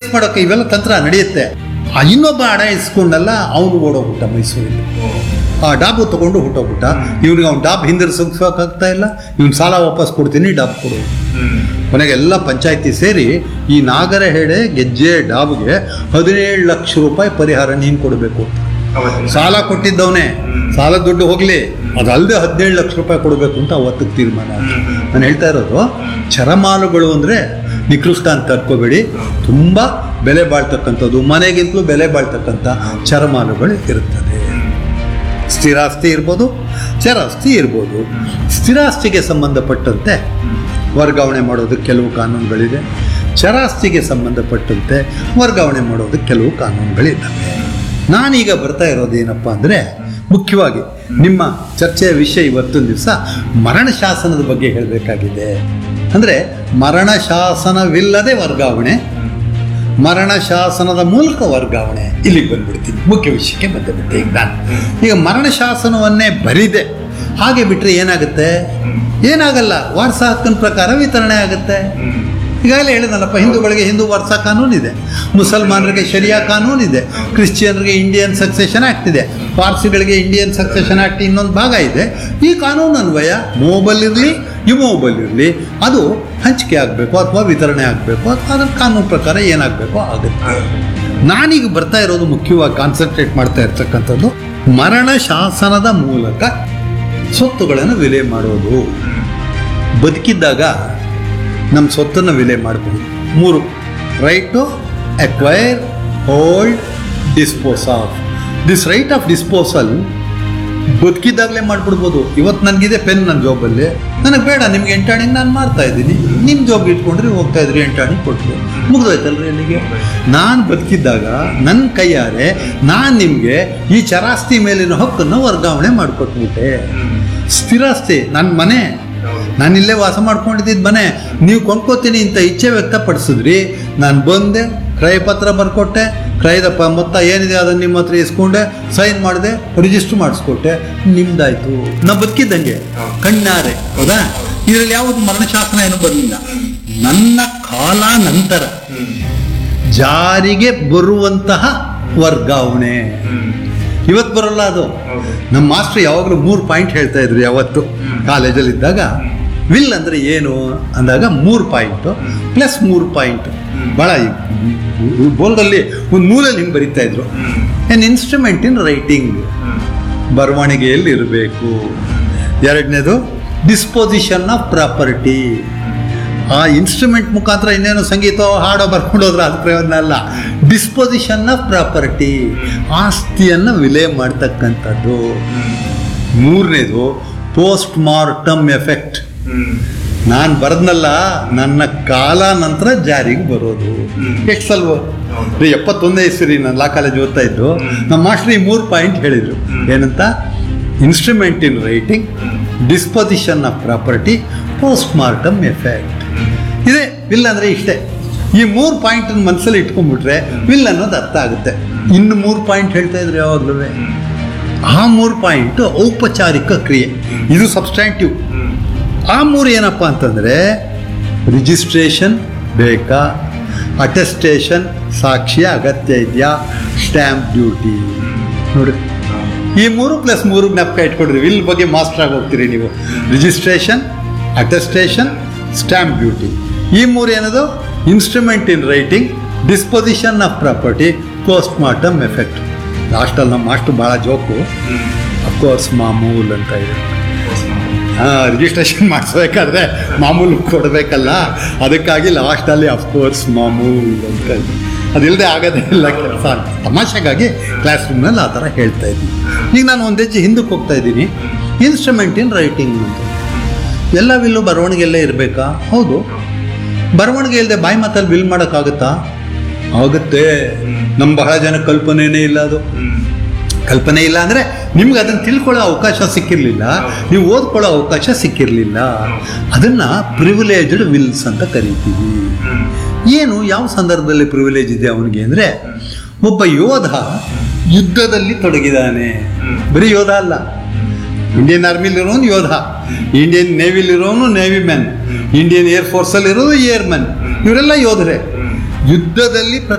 ಮಾಡೋಕೆ ಇವೆಲ್ಲ ತಂತ್ರ ನಡೆಯುತ್ತೆ ಆ ಇನ್ನೊಬ್ಬ ಹಣ ಇಸ್ಕೊಂಡಲ್ಲ ಅವನು ಓಡೋಗ್ಬಿಟ್ಟ ಮೈಸೂರಿಗೆ ಆ ಡಾಬು ತಗೊಂಡು ಹೊಟ್ಟೋಗ್ಬಿಟ್ಟ ಇವ್ನಿಗೆ ಅವ್ನು ಡಾಬ್ ಹಿಂದಿರ್ಸೋಕ್ಕಾಗ್ತಾ ಇಲ್ಲ ಇವ್ನು ಸಾಲ ವಾಪಸ್ ಕೊಡ್ತೀನಿ ಡಾಬ್ ಕೊಡು ಕೊನೆಗೆ ಎಲ್ಲ ಪಂಚಾಯತಿ ಸೇರಿ ಈ ನಾಗರಹೇಡೆ ಗೆಜ್ಜೆ ಡಾಬ್ಗೆ ಹದಿನೇಳು ಲಕ್ಷ ರೂಪಾಯಿ ಪರಿಹಾರ ನೀನು ಕೊಡಬೇಕು ಸಾಲ ಕೊಟ್ಟಿದ್ದವನೇ ಸಾಲ ದುಡ್ಡು ಹೋಗ್ಲಿ ಅದಲ್ಲದೆ ಹದಿನೇಳು ಲಕ್ಷ ರೂಪಾಯಿ ಕೊಡಬೇಕು ಅಂತ ಅವತ್ತಿಗೆ ತೀರ್ಮಾನ ಆಯ್ತು. ನಾನು ಹೇಳ್ತಾ ಇರೋದು ಚರಮಾಲುಗಳು ಅಂದರೆ ನಿಕೃಷ್ಟ ಅಂತ ತರ್ಕೋಬೇಡಿ ತುಂಬ ಬೆಲೆ ಬಾಳ್ತಕ್ಕಂಥದ್ದು ಮನೆಗಿಂತಲೂ ಬೆಲೆ ಬಾಳ್ತಕ್ಕಂಥ ಚರಮಾಲುಗಳು ಇರುತ್ತದೆ ಸ್ಥಿರಾಸ್ತಿ ಇರ್ಬೋದು ಚರಾಸ್ತಿ ಇರ್ಬೋದು ಸ್ಥಿರಾಸ್ತಿಗೆ ಸಂಬಂಧಪಟ್ಟಂತೆ ವರ್ಗಾವಣೆ ಮಾಡೋದಕ್ಕೆ ಕೆಲವು ಕಾನೂನುಗಳಿದೆ ಚರಾಸ್ತಿಗೆ ಸಂಬಂಧಪಟ್ಟಂತೆ ವರ್ಗಾವಣೆ ಮಾಡೋದಕ್ಕೆ ಕೆಲವು ಕಾನೂನುಗಳಿದ್ದಾವೆ ನಾನೀಗ ಬರ್ತಾ ಇರೋದೇನಪ್ಪ ಅಂದರೆ ಮುಖ್ಯವಾಗಿ ನಿಮ್ಮ ಚರ್ಚೆಯ ವಿಷಯ ಇವತ್ತೊಂದು ದಿವಸ ಮರಣ ಶಾಸನದ ಬಗ್ಗೆ ಹೇಳಬೇಕಾಗಿದೆ ಅಂದರೆ ಮರಣ ಶಾಸನವಿಲ್ಲದೆ ವರ್ಗಾವಣೆ ಮರಣ ಶಾಸನದ ಮೂಲಕ ವರ್ಗಾವಣೆ ಇಲ್ಲಿಗೆ ಬಂದ್ಬಿಡ್ತೀನಿ ಮುಖ್ಯ ವಿಷಯಕ್ಕೆ ಬಂದುಬಿಟ್ಟೆ ಈಗ ನಾನು ಈಗ ಮರಣ ಶಾಸನವನ್ನೇ ಬರಿದೆ ಹಾಗೆ ಬಿಟ್ಟರೆ ಏನಾಗುತ್ತೆ ಏನಾಗಲ್ಲ ವಾರಸ ಹಕ್ಕಿನ ಪ್ರಕಾರ ವಿತರಣೆ ಆಗುತ್ತೆ ಈಗಾಗಲೇ ಹೇಳಿದ್ನಲ್ಲಪ್ಪ ಹಿಂದೂಗಳಿಗೆ ಹಿಂದೂ ವಾರಸ ಕಾನೂನು ಇದೆ ಮುಸಲ್ಮಾನರಿಗೆ ಶರಿಯಾ ಕಾನೂನು ಇದೆ ಕ್ರಿಶ್ಚಿಯನ್ರಿಗೆ ಇಂಡಿಯನ್ ಸಕ್ಸೆಷನ್ ಆಕ್ಟ್ ಇದೆ ಪಾರ್ಸಿಗಳಿಗೆ ಇಂಡಿಯನ್ ಸಕ್ಸೆಷನ್ ಆಕ್ಟ್ ಇನ್ನೊಂದು ಭಾಗ ಇದೆ ಈ ಕಾನೂನು ಅನ್ವಯ ಮೂವಬಲ್ ಇರಲಿ ಇಮೂವಬಲ್ ಇರಲಿ ಅದು ಹಂಚಿಕೆ ಆಗಬೇಕು ಅಥವಾ ವಿತರಣೆ ಆಗಬೇಕು ಅಥವಾ ಅದರ ಕಾನೂನು ಪ್ರಕಾರ ಏನಾಗಬೇಕು ಆಗುತ್ತೆ ನಾನೀಗ ಬರ್ತಾ ಇರೋದು ಮುಖ್ಯವಾಗಿ ಕಾನ್ಸಂಟ್ರೇಟ್ ಮಾಡ್ತಾ ಇರ್ತಕ್ಕಂಥದ್ದು ಮರಣ ಶಾಸನದ ಮೂಲಕ ಸ್ವತ್ತುಗಳನ್ನು ವಿಲೆ ಮಾಡೋದು ಬದುಕಿದ್ದಾಗ ನಮ್ಮ ಸ್ವತ್ತನ್ನು ವಿಲೆ ಮಾಡಬಹುದು ಮೂರು right to acquire hold dispose of this right of disposal ಬದುಕಿದ್ದಾಗಲೇ ಮಾಡ್ಬಿಡ್ಬೋದು ಇವತ್ತು ನನಗಿದೆ ಪೆನ್ ನನ್ನ ಜಾಬಲ್ಲಿ ನನಗೆ ಬೇಡ ನಿಮ್ಗೆ ಎಂಟಾಣಿಗೆ ನಾನು ಮಾಡ್ತಾ ಇದ್ದೀನಿ ನಿಮ್ಮ ಜಾಬ್ ಇಟ್ಕೊಂಡ್ರೆ ಹೋಗ್ತಾ ಇದ್ರಿ ಎಂಟಾಣಿ ಕೊಟ್ಟರು ಮುಗ್ದೋಯ್ತಲ್ರಿ ಅಲ್ಲಿಗೆ ನಾನು ಬದುಕಿದ್ದಾಗ ನನ್ನ ಕೈಯಾರೆ ನಾನು ನಿಮಗೆ ಈ ಚರಾಸ್ತಿ ಮೇಲಿನ ಹಕ್ಕನ್ನು ವರ್ಗಾವಣೆ ಮಾಡಿಕೊಟ್ಬಿಟ್ಟೆ ಸ್ಥಿರಾಸ್ತಿ ನನ್ನ ಮನೆ ನಾನು ಇಲ್ಲೇ ವಾಸ ಮಾಡ್ಕೊಂಡಿದ್ದ ಮನೆ ನೀವು ಕೊಂಡ್ಕೋತೀನಿ ಅಂತ ಇಚ್ಛೆ ವ್ಯಕ್ತಪಡಿಸಿದ್ರಿ ನಾನು ಬಂದೆ ಕ್ರಯಪತ್ರ ಬರ್ಕೊಟ್ಟೆ ಕ್ರಯದ ಪ ಮೊತ್ತ ಏನಿದೆ ಅದನ್ನು ನಿಮ್ಮ ಹತ್ರ ಇಸ್ಕೊಂಡೆ ಸೈನ್ ಮಾಡಿದೆ ರಿಜಿಸ್ಟರ್ ಮಾಡಿಸ್ಕೊಟ್ಟೆ ನಿಮ್ದಾಯ್ತು ನಾ ಬದುಕಿದ್ದಂಗೆ ಕಣ್ಣಾರೆ ಹೌದಾ ಇದರಲ್ಲಿ ಯಾವುದು ಮರಣಶಾಸನ ಏನು ಬರಲಿಲ್ಲ ನನ್ನ ಕಾಲ ನಂತರ ಜಾರಿಗೆ ಬರುವಂತಹ ವರ್ಗಾವಣೆ ಇವತ್ತು ಬರಲ್ಲ ಅದು ನಮ್ಮ ಮಾಸ್ಟರ್ ಯಾವಾಗಲೂ ಮೂರು ಪಾಯಿಂಟ್ ಹೇಳ್ತಾ ಇದ್ರು ಯಾವತ್ತು ಕಾಲೇಜಲ್ಲಿ ಇದ್ದಾಗ ವಿಲ್ ಅಂದರೆ ಏನು ಅಂದಾಗ ಮೂರು ಪಾಯಿಂಟು ಪ್ಲಸ್ ಮೂರು ಪಾಯಿಂಟ್ ಭಾಳ ಬೋರ್ಡಲ್ಲಿ ಒಂದು ಮೂರಲ್ಲಿ ಹಿಂಗೆ ಬರೀತಾ ಇದ್ರು ಎನ್ ಇನ್ಸ್ಟ್ರೂಮೆಂಟ್ ಇನ್ ರೈಟಿಂಗ್ ಬರವಣಿಗೆಯಲ್ಲಿ ಇರಬೇಕು ಎರಡನೇದು ಡಿಸ್ಪೋಸಿಷನ್ ಆಫ್ ಪ್ರಾಪರ್ಟಿ ಆ ಇನ್ಸ್ಟ್ರೂಮೆಂಟ್ ಮುಖಾಂತರ ಇನ್ನೇನು ಸಂಗೀತ ಹಾಡೋ ಬರ್ಕೊಂಡು ಹೋದ್ರೆ ಅದು ಪ್ರಯೋಜನ ಅಲ್ಲ ಡಿಸ್ಪೋಸಿಷನ್ ಆಫ್ ಪ್ರಾಪರ್ಟಿ ಆಸ್ತಿಯನ್ನು ವಿಲೆ ಮಾಡ್ತಕ್ಕಂಥದ್ದು ಮೂರನೇದು ಪೋಸ್ಟ್ ಮಾರ್ಟಮ್ ಎಫೆಕ್ಟ್ ನಾನು ಬರೆದ್ನಲ್ಲ ನನ್ನ ಕಾಲ ನಂತರ ಜಾರಿಗೆ ಬರೋದು ಎಷ್ಟು ಸಲ್ವ ಎಪ್ಪತ್ತೊಂದೇ ಇಸ್ರಿ ನಾನು ಲಾ ಕಾಲೇಜ್ ಓದ್ತಾ ಇದ್ದು ನಮ್ಮ ಮಾಸ್ಟರ್ ಈ ಮೂರು ಪಾಯಿಂಟ್ ಹೇಳಿದರು ಏನಂತ instrument in writing disposition of property post mortem effect ಇದೆ ವಿಲ್ ಅಂದರೆ ಇಷ್ಟೇ ಈ ಮೂರು ಪಾಯಿಂಟ್ ಮನಸ್ಸಲ್ಲಿ ಇಟ್ಕೊಂಡ್ಬಿಟ್ರೆ ವಿಲ್ ಅನ್ನೋದು ಅರ್ಥ ಆಗುತ್ತೆ ಇನ್ನು ಮೂರು ಪಾಯಿಂಟ್ ಹೇಳ್ತಾ ಇದ್ರು ಯಾವಾಗಲೂ ಆ ಮೂರು ಪಾಯಿಂಟ್ ಔಪಚಾರಿಕ ಕ್ರಿಯೆ ಇದು ಸಬ್ಸ್ಟ್ಯಾಂಟಿವ್ ಆ ಮೂರು ಏನಪ್ಪ ಅಂತಂದರೆ ರಿಜಿಸ್ಟ್ರೇಷನ್ ಬೇಕಾ ಅಟೆಸ್ಟೇಷನ್ ಸಾಕ್ಷಿಯ ಅಗತ್ಯ ಇದೆಯಾ ಸ್ಟ್ಯಾಂಪ್ ಡ್ಯೂಟಿ ನೋಡಿ ಈ ಮೂರು ಪ್ಲಸ್ ಮೂರು ಜ್ಞಾಪಕ ಇಟ್ಕೊಡ್ರಿ ವಿಲ್ ಬಗ್ಗೆ ಮಾಸ್ಟರ್ ಆಗಿ ಹೋಗ್ತೀರಿ ನೀವು ರಿಜಿಸ್ಟ್ರೇಷನ್ ಅಟೆಸ್ಟೇಷನ್ ಸ್ಟ್ಯಾಂಪ್ ಡ್ಯೂಟಿ ಈ ಮೂರು ಏನದು instrument in writing disposition of property post mortem effect ಲಾಸ್ಟಲ್ಲಿ ನಮ್ಮ ಮಾಸ್ಟರ್ ಭಾಳ ಜೋಕು ಅಫ್ಕೋರ್ಸ್ ಮಾಮೂಲ್ ಅಂತ ಇದೆ ರಿಜಿಸ್ಟ್ರೇಷನ್ ಮಾಡಿಸ್ಬೇಕಾದ್ರೆ ಮಾಮೂಲು ಕೊಡಬೇಕಲ್ಲ ಅದಕ್ಕಾಗಿ ಲಾಸ್ಟಲ್ಲಿ ಅಫ್ಕೋರ್ಸ್ ಮಾಮೂಲ್ ಅಂತ ಇದೆ. ಅದಿಲ್ಲದೆ ಆಗೋದೇ ಇಲ್ಲ ಕೆಲಸ ತಮಾಷೆಗಾಗಿ ಕ್ಲಾಸ್ ರೂಮ್ನಲ್ಲಿ ಆ ಥರ ಹೇಳ್ತಾ ಇದ್ದೀನಿ ಈಗ ನಾನು ಒಂದು ಹೆಜ್ಜೆ ಹಿಂದಕ್ಕೆ ಹೋಗ್ತಾ ಇದ್ದೀನಿ ಇನ್ಸ್ಟ್ರೂಮೆಂಟ್ ಇನ್ ರೈಟಿಂಗ್ ಅಂತ ಎಲ್ಲ ವಿಲ್ಲು ಬರವಣಿಗೆಲ್ಲೇ ಇರಬೇಕಾ ಹೌದು ಬರವಣಿಗೆ ಇಲ್ಲದೆ ಬಾಯಿ ಮಾತಲ್ಲಿ ವಿಲ್ ಮಾಡೋಕ್ಕಾಗುತ್ತಾ ಆಗುತ್ತೆ ನಮ್ಮ ಬಹಳ ಜನ ಕಲ್ಪನೆನೇ ಇಲ್ಲ ಅದು ಕಲ್ಪನೆ ಇಲ್ಲ ಅಂದರೆ ನಿಮ್ಗೆ ಅದನ್ನು ತಿಳ್ಕೊಳ್ಳೋ ಅವಕಾಶ ಸಿಕ್ಕಿರಲಿಲ್ಲ ನೀವು ಓದ್ಕೊಳ್ಳೋ ಅವಕಾಶ ಸಿಕ್ಕಿರಲಿಲ್ಲ ಅದನ್ನು ಪ್ರಿವಿಲೇಜ್ಡ್ ವಿಲ್ಸ್ ಅಂತ ಕರಿತೀವಿ ಏನು ಯಾವ ಸಂದರ್ಭದಲ್ಲಿ ಪ್ರಿವಿಲೇಜ್ ಇದೆ ಅವನಿಗೆ ಅಂದರೆ ಒಬ್ಬ ಯೋಧ ಯುದ್ಧದಲ್ಲಿ ತೊಡಗಿದಾನೆ ಬರೀ ಯೋಧ ಅಲ್ಲ ಇಂಡಿಯನ್ ಆರ್ಮಿಲಿರೋನು ಯೋಧ ಇಂಡಿಯನ್ ನೇವಿಲಿರೋನು ನೇವಿ ಮ್ಯಾನ್ ಇಂಡಿಯನ್ ಏರ್ ಫೋರ್ಸಲ್ಲಿರೋದು ಏರ್ ಮ್ಯಾನ್ ಇವರೆಲ್ಲ ಯೋಧರೇ ಯುದ್ಧದಲ್ಲಿ